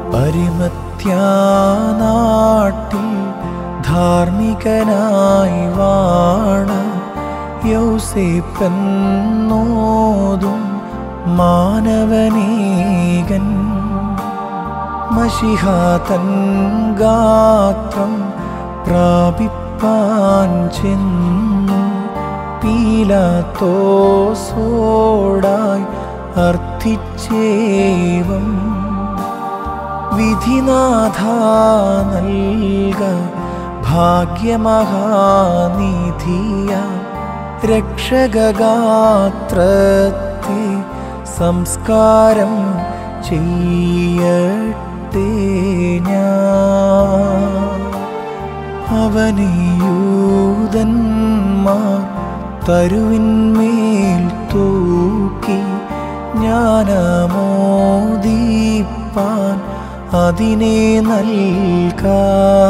പരിമത്യാനാട്ടിൽ ധാർമ്മികനായി വാണ യൗസേപ്പെന്നോതും മാനവനേകൻ മഷിഹാതൻ ഗാത്രം പ്രാപിപ്പാൻ ചെന്നു പീലാത്തോസോടായി അർത്ഥിച്ചേവം വിധിനാഥ നൽക ഭാഗ്യമഹാനിധിയ രക്ഷകഗാത്രത്തെ സംസ്കാരം ചെയ്യട്ടെ ഞാൻ അവനെയൂതന്മാർ തരുവിന്മേൽ തൂക്കി ജ്ഞാനമോദീപ്പാൻ അതിനെ നൽകാ